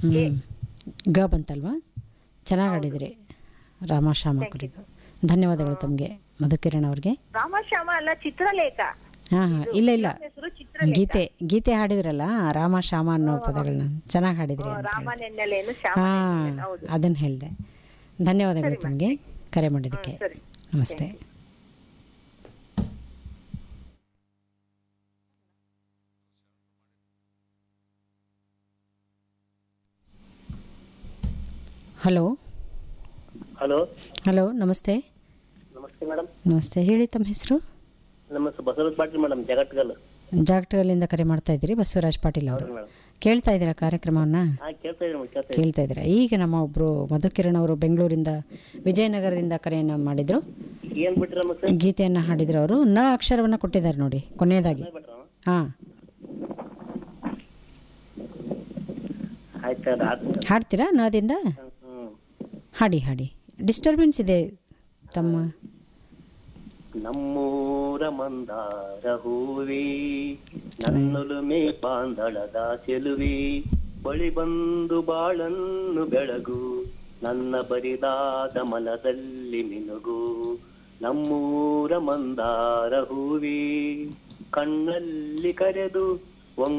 ಹ್ಞೂ ಗ ಬಂತಲ್ವಾ ಚೆನ್ನಾಗಿ ಆಡಿದ್ರಿ ರಾಮಶ್ಯಾಮ ಕುರಿತು ಧನ್ಯವಾದಗಳು ತಮಗೆ ಮಧುಕಿರಣ್ ಅವ್ರಿಗೆ ರಾಮಶ್ಯಾಮ ಅಲ್ಲ ಚಿತ್ರಲೇಖ ಹಾಂ ಹಾಂ ಇಲ್ಲ ಇಲ್ಲ ಹೆಸರು ಚಿತ್ರಲೇಖ ಗೀತೆ ಗೀತೆ ಹಾಡಿದ್ರಲ್ಲ ರಾಮ ಶ್ಯಾಮ ಅನ್ನೋ ಪದಗಳನ್ನ ಚೆನ್ನಾಗಿ ಹಾಡಿದ್ರಿ ಅಂತ ರಾಮ ನೆನ್ನಲೇನು ಶ್ಯಾಮ ಹಾಂ ನೆನ್ನಲೇನು, ಹೌದು ಅದನ್ನು ಹೇಳಿದೆ ಧನ್ಯವಾದಗಳು ತಮಗೆ ಕರೆ ಮಾಡಿದ್ದಕ್ಕೆ ಸರಿ ನಮಸ್ತೆ ಹಲೋ ಹಲೋ ಹಲೋ ನಮಸ್ತೆ ನಮಸ್ತೆ ಮೇಡಮ್ ನಮಸ್ತೆ ಹೇಳಿ ತಮ್ಮ ಹೆಸರು ನಮ್ಮ ಹೆಸರು ಬಸವರಾಜ್ ಪಾಟೀಲ್ ಮೇಡಮ್ ಜಗಟ್ಗಲ್ ಜಾಗಟಗಲ್ಲಿಂದ ಕರೆ ಮಾಡ್ತಾ ಇದ್ದೀರಿ ಬಸವರಾಜ್ ಪಾಟೀಲ್ ಅವರು ಮೇಡಮ್ ಕೇಳ್ತಾ ಇದ್ದೀರಾ ಕಾರ್ಯಕ್ರಮವನ್ನು ಹಾ ಕೇಳ್ತಾ ಇದ್ದೀನಿ ಮೇಡಮ್ ಕೇಳ್ತಾ ಕೇಳ್ತಾ ಇದ್ದೀರಾ ಈಗ ನಮ್ಮ ಒಬ್ಬರು ಮಧುಕಿರಣ್ ಅವರು ಬೆಂಗಳೂರಿಂದ ವಿಜಯನಗರದಿಂದ ಕರೆಯನ್ನು ಮಾಡಿದರು ಇದ್ದೀನಿ ಏನ್ ಬಿಟ್ರಮ್ಮ ಸರ್ ಗೀತೆಯನ್ನು ಹಾಡಿದ್ರು ಅವರು ನ ಅಕ್ಷರವನ್ನು ಕೊಟ್ಟಿದ್ದಾರೆ ನೋಡಿ ಕೊನೆಯದಾಗಿ ಬಿಟ್ರಮ್ಮ ಹಾಂ ಆಯ್ತು ಅದು ಆಯ್ತು ಹಾಡ್ತೀರಾ ನದಿಂದ ಹ್ಮ್ ಹಾಡಿ ಹಾಡಿ ಡಿಸ್ಟರ್ಬೆನ್ಸ್ ಇದೆ ತಮ್ಮ ನಮ್ಮೂರ ಮಂದಾರ ಹೂವಿ ನನ್ನೊಲುಮೆ ಪಾಂದಳದ ಚೆಲುವಿ ಬಳಿ ಬಂದು ಬಾಳನ್ನು ಬೆಳಗು ನನ್ನ ಬರಿದಾದ ಮನದಲ್ಲಿ ಮಿನುಗು ನಮ್ಮೂರ ಮಂದಾರ ಹೂವಿ ಕಣ್ಣಲ್ಲಿ ಕರೆದು